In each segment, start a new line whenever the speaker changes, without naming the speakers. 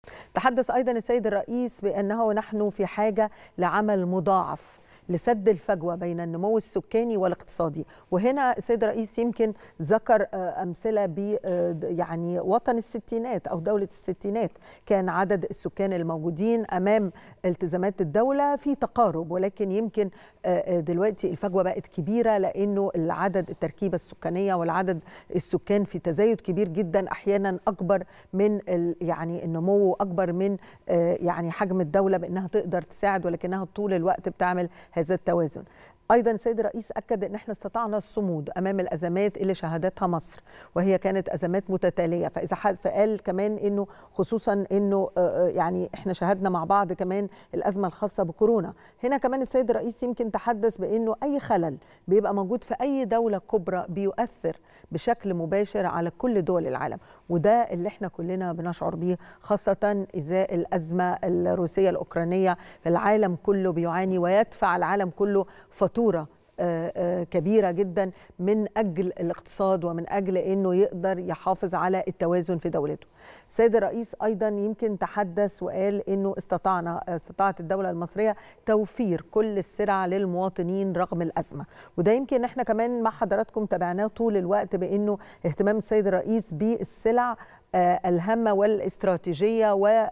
تحدث أيضا السيد الرئيس بأنه نحن في حاجة لعمل مضاعف لسد الفجوه بين النمو السكاني والاقتصادي وهنا السيد الرئيس يمكن ذكر امثله ب يعني وطن الستينات او دوله الستينات كان عدد السكان الموجودين امام التزامات الدوله في تقارب ولكن يمكن دلوقتي الفجوه بقت كبيره لانه العدد التركيبه السكانيه والعدد السكان في تزايد كبير جدا احيانا اكبر من يعني النمو اكبر من يعني حجم الدوله بانها تقدر تساعد ولكنها طول الوقت بتعمل هذا التوازن ايضا السيد الرئيس اكد ان احنا استطعنا الصمود امام الازمات اللي شهدتها مصر وهي كانت ازمات متتاليه فاذا فقال كمان انه خصوصا انه يعني احنا شهدنا مع بعض كمان الازمه الخاصه بكورونا هنا كمان السيد الرئيس يمكن تحدث بانه اي خلل بيبقى موجود في اي دوله كبرى بيؤثر بشكل مباشر على كل دول العالم وده اللي احنا كلنا بنشعر بيه خاصه ازاء الازمه الروسيه الاوكرانيه العالم كله بيعاني ويدفع العالم كله فاتوره كبيرة جدا من أجل الاقتصاد ومن أجل أنه يقدر يحافظ على التوازن في دولته السيد الرئيس أيضا يمكن تحدث وقال أنه استطعنا استطاعت الدولة المصرية توفير كل السلع للمواطنين رغم الأزمة وده يمكن احنا كمان مع حضراتكم تابعناه طول الوقت بأنه اهتمام السيد الرئيس بالسلع الهامة والاستراتيجية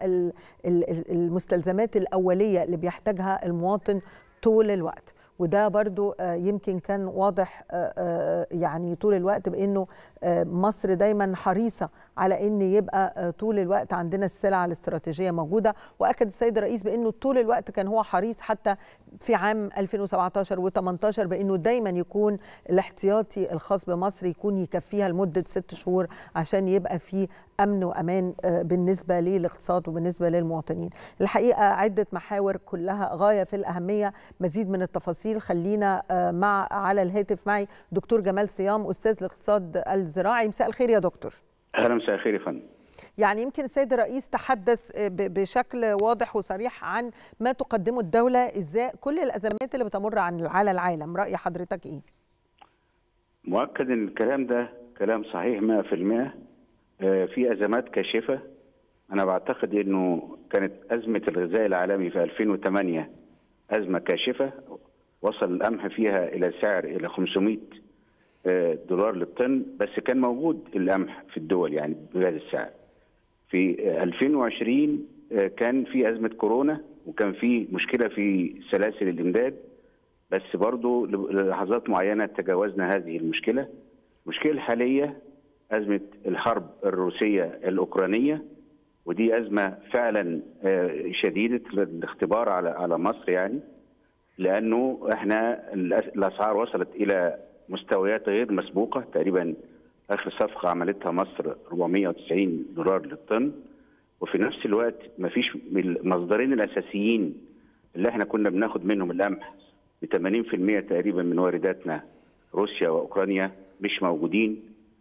والمستلزمات الأولية اللي بيحتاجها المواطن طول الوقت وده برضو يمكن كان واضح يعني طول الوقت بانه مصر دايما حريصه على ان يبقى طول الوقت عندنا السلع الاستراتيجيه موجوده واكد السيد الرئيس بانه طول الوقت كان هو حريص حتى في عام 2017 و18 بانه دايما يكون الاحتياطي الخاص بمصر يكون يكفيها لمده ست شهور عشان يبقى في امن وامان بالنسبه للاقتصاد وبالنسبه للمواطنين. الحقيقه عده محاور كلها غايه في الاهميه، مزيد من التفاصيل خلينا مع على الهاتف معي دكتور جمال صيام استاذ الاقتصاد الزراعي، مساء الخير يا دكتور.
اهلا مساء الخير يا فندم.
يعني يمكن السيد الرئيس تحدث بشكل واضح وصريح عن ما تقدمه الدوله ازاي كل الازمات اللي بتمر على العالم، راي حضرتك ايه؟
مؤكد ان الكلام ده كلام صحيح 100% في ازمات كاشفه انا بعتقد انه كانت ازمه الغذاء العالمي في 2008 ازمه كاشفه وصل القمح فيها الى سعر الى 500 دولار للطن بس كان موجود القمح في الدول يعني بهذا السعر في 2020 كان في ازمه كورونا وكان في مشكله في سلاسل الامداد بس برضه للحظات معينه تجاوزنا هذه المشكله المشكله الحاليه أزمة الحرب الروسية الأوكرانية ودي أزمة فعلا شديدة الاختبار على على مصر يعني لأنه احنا الأسعار وصلت إلى مستويات غير مسبوقة تقريبا آخر صفقة عملتها مصر 490 دولار للطن وفي نفس الوقت ما فيش المصدرين الأساسيين اللي احنا كنا بناخد منهم القمح ب 80% تقريبا من وارداتنا روسيا وأوكرانيا مش موجودين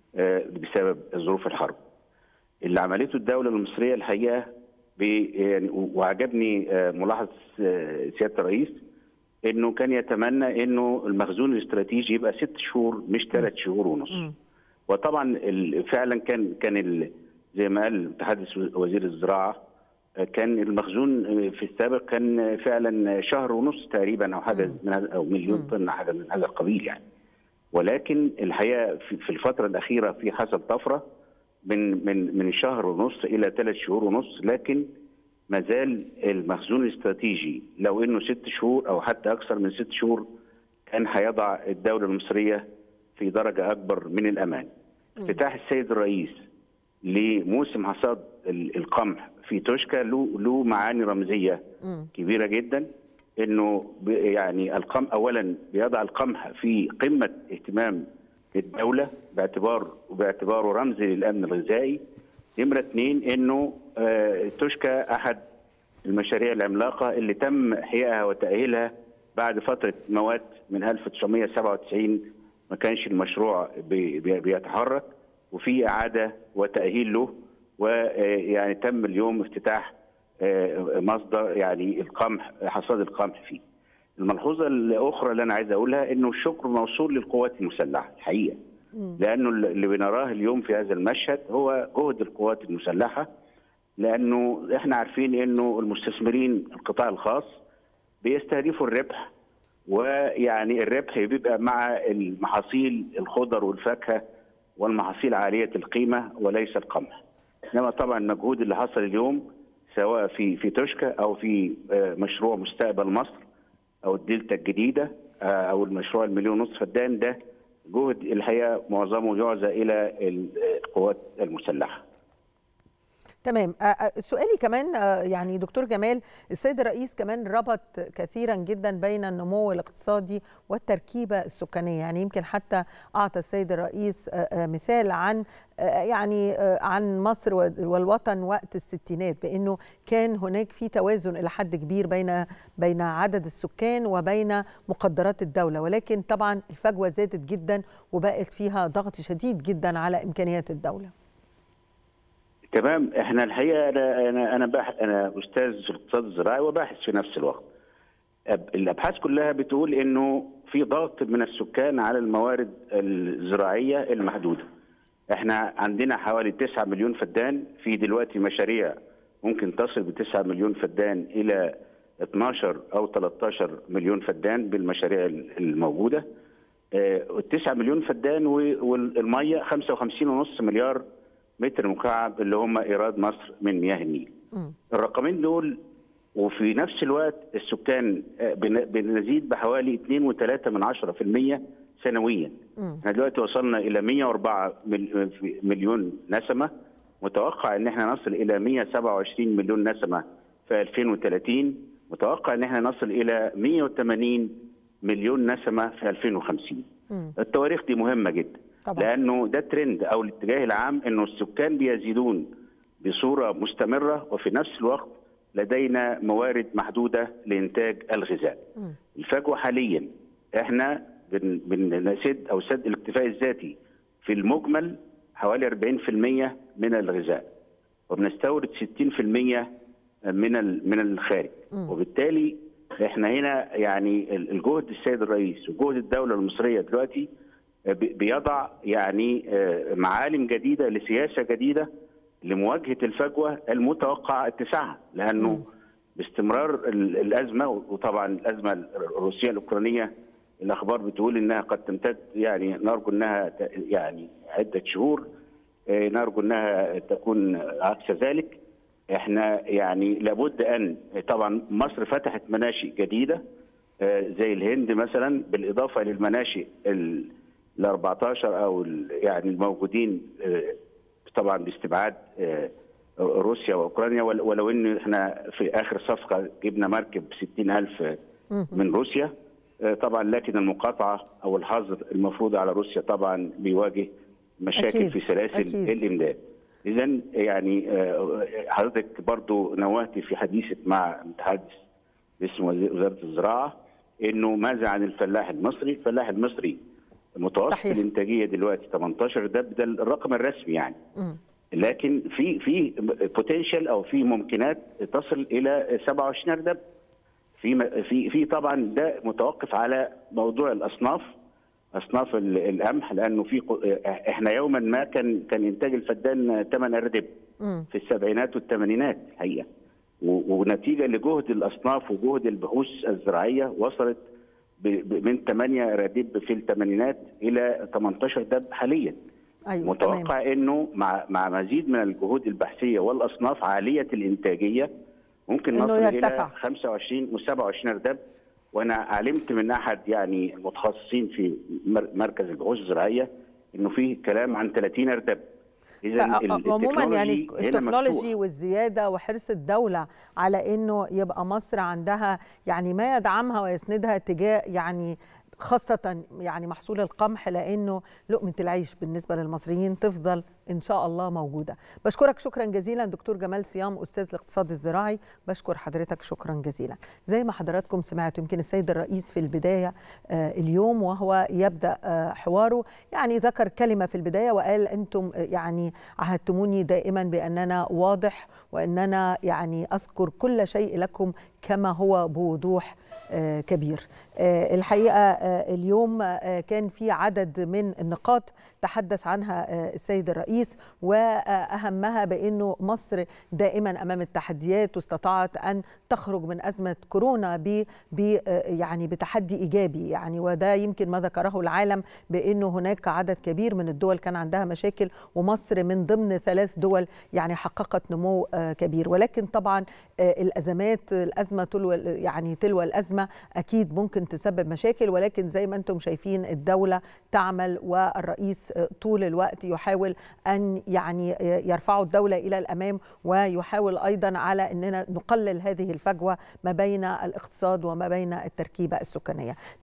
بسبب ظروف الحرب. اللي عملته الدوله المصريه الحقيقه يعني وعجبني ملاحظه سياده الرئيس انه كان يتمنى انه المخزون الاستراتيجي يبقى ست شهور مش ثلاث شهور ونص. وطبعا فعلا كان كان زي ما قال متحدث وزير الزراعه كان المخزون في السابق كان فعلا شهر ونص تقريبا او حاجه من هذا او مليون طن حاجه من هذا القبيل يعني. ولكن الحقيقه في الفتره الاخيره في حصل طفره من من من شهر ونص الى ثلاث شهور ونص لكن ما زال المخزون الاستراتيجي لو انه ست شهور او حتى اكثر من ست شهور كان هيضع الدوله المصريه في درجه اكبر من الامان. افتتاح السيد الرئيس لموسم حصاد القمح في توشكا له له معاني رمزيه كبيره جدا انه يعني القمح اولا بيضع القمح في قمه اهتمام الدوله باعتبار باعتباره رمز للامن الغذائي نمره اثنين انه توشكا احد المشاريع العملاقه اللي تم احيائها وتاهيلها بعد فتره موات من 1997 ما كانش المشروع بيتحرك وفي اعاده وتاهيل له ويعني تم اليوم افتتاح مصدر يعني القمح حصاد القمح فيه. الملحوظه الاخرى اللي انا عايز اقولها انه الشكر موصول للقوات المسلحه الحقيقه. لانه اللي بنراه اليوم في هذا المشهد هو جهد القوات المسلحه لانه احنا عارفين انه المستثمرين القطاع الخاص بيستهدفوا الربح ويعني الربح بيبقى مع المحاصيل الخضر والفاكهه والمحاصيل عاليه القيمه وليس القمح. انما طبعا المجهود اللي حصل اليوم سواء في في توشكا او في مشروع مستقبل مصر او الدلتا الجديده او المشروع المليون ونصف فدان ده جهد الحقيقه معظمه يعزى الى القوات المسلحه.
تمام سؤالي كمان يعني دكتور جمال السيد الرئيس كمان ربط كثيرا جدا بين النمو الاقتصادي والتركيبه السكانيه يعني يمكن حتى اعطى السيد الرئيس مثال عن يعني عن مصر والوطن وقت الستينات بانه كان هناك في توازن الى حد كبير بين بين عدد السكان وبين مقدرات الدوله ولكن طبعا الفجوه زادت جدا وبقت فيها ضغط شديد جدا على امكانيات الدوله
تمام احنا الحقيقه انا انا انا باحث انا استاذ في الاقتصاد الزراعي وباحث في نفس الوقت. الابحاث كلها بتقول انه في ضغط من السكان على الموارد الزراعيه المحدوده. احنا عندنا حوالي 9 مليون فدان في دلوقتي مشاريع ممكن تصل ب 9 مليون فدان الى 12 او 13 مليون فدان بالمشاريع الموجوده. ال 9 مليون فدان والميه 55.5 مليار متر مكعب اللي هم ايراد مصر من مياه النيل. م. الرقمين دول وفي نفس الوقت السكان بنزيد بحوالي 2.3 من 10% سنويا. احنا دلوقتي وصلنا الى 104 مليون نسمه متوقع ان احنا نصل الى 127 مليون نسمه في 2030 متوقع ان احنا نصل الى 180 مليون نسمه في 2050. م. التواريخ دي مهمه جدا. طبعا. لانه ده ترند او الاتجاه العام انه السكان بيزيدون بصوره مستمره وفي نفس الوقت لدينا موارد محدوده لانتاج الغذاء. م. الفجوه حاليا احنا بنسد او سد الاكتفاء الذاتي في المجمل حوالي 40% من الغذاء وبنستورد 60% من من الخارج م. وبالتالي احنا هنا يعني الجهد السيد الرئيس وجهد الدوله المصريه دلوقتي بيضع يعني معالم جديده لسياسه جديده لمواجهه الفجوه المتوقع اتساعها لانه باستمرار الازمه وطبعا الازمه الروسيه الاوكرانيه الاخبار بتقول انها قد تمتد يعني نرجو انها يعني عده شهور نرجو انها تكون عكس ذلك احنا يعني لابد ان طبعا مصر فتحت مناشئ جديده زي الهند مثلا بالاضافه للمناشئ ال 14 او يعني الموجودين طبعا باستبعاد روسيا واوكرانيا ولو ان احنا في اخر صفقه جبنا مركب ب 60000 من روسيا طبعا لكن المقاطعه او الحظر المفروض على روسيا طبعا بيواجه مشاكل أكيد. في سلاسل أكيد. الامداد. اذا يعني حضرتك برضو نوهتي في حديثك مع متحدث باسم وزاره الزراعه انه ماذا عن الفلاح المصري؟ الفلاح المصري متوسط صحيح. الانتاجيه دلوقتي 18 ده ده الرقم الرسمي يعني م. لكن في في بوتنشال او في ممكنات تصل الى 27 اردب في في في طبعا ده متوقف على موضوع الاصناف اصناف القمح لانه في احنا يوما ما كان كان انتاج الفدان 8 اردب في السبعينات والثمانينات الحقيقه ونتيجه لجهد الاصناف وجهد البحوث الزراعيه وصلت من 8 رديب في الثمانينات الى 18 دب حاليا أيوة متوقع تمام. انه مع مع مزيد من الجهود البحثيه والاصناف عاليه الانتاجيه ممكن نصل الى 25 و27 ارداب وانا علمت من احد يعني المتخصصين في مركز البحوث الزراعيه انه في كلام عن 30 ارداب
اذا عموما يعني التكنولوجي والزياده وحرص الدوله على انه يبقى مصر عندها يعني ما يدعمها ويسندها تجاه يعني خاصة يعني محصول القمح لأنه لقمة العيش بالنسبة للمصريين تفضل إن شاء الله موجودة بشكرك شكرا جزيلا دكتور جمال صيام أستاذ الاقتصاد الزراعي بشكر حضرتك شكرا جزيلا زي ما حضراتكم سمعتوا يمكن السيد الرئيس في البداية آه اليوم وهو يبدأ آه حواره يعني ذكر كلمة في البداية وقال أنتم يعني عهدتموني دائما بأننا واضح وأننا يعني أذكر كل شيء لكم كما هو بوضوح آه كبير الحقيقة اليوم كان في عدد من النقاط تحدث عنها السيد الرئيس واهمها بانه مصر دائما امام التحديات واستطاعت ان تخرج من ازمه كورونا ب يعني بتحدي ايجابي يعني وده يمكن ما ذكره العالم بانه هناك عدد كبير من الدول كان عندها مشاكل ومصر من ضمن ثلاث دول يعني حققت نمو كبير ولكن طبعا الازمات الازمه تلو يعني تلو الازمه اكيد ممكن تسبب مشاكل ولكن زي ما انتم شايفين الدوله تعمل والرئيس طول الوقت يحاول ان يعني يرفعوا الدوله الى الامام ويحاول ايضا على اننا نقلل هذه الفجوه ما بين الاقتصاد وما بين التركيبه السكانيه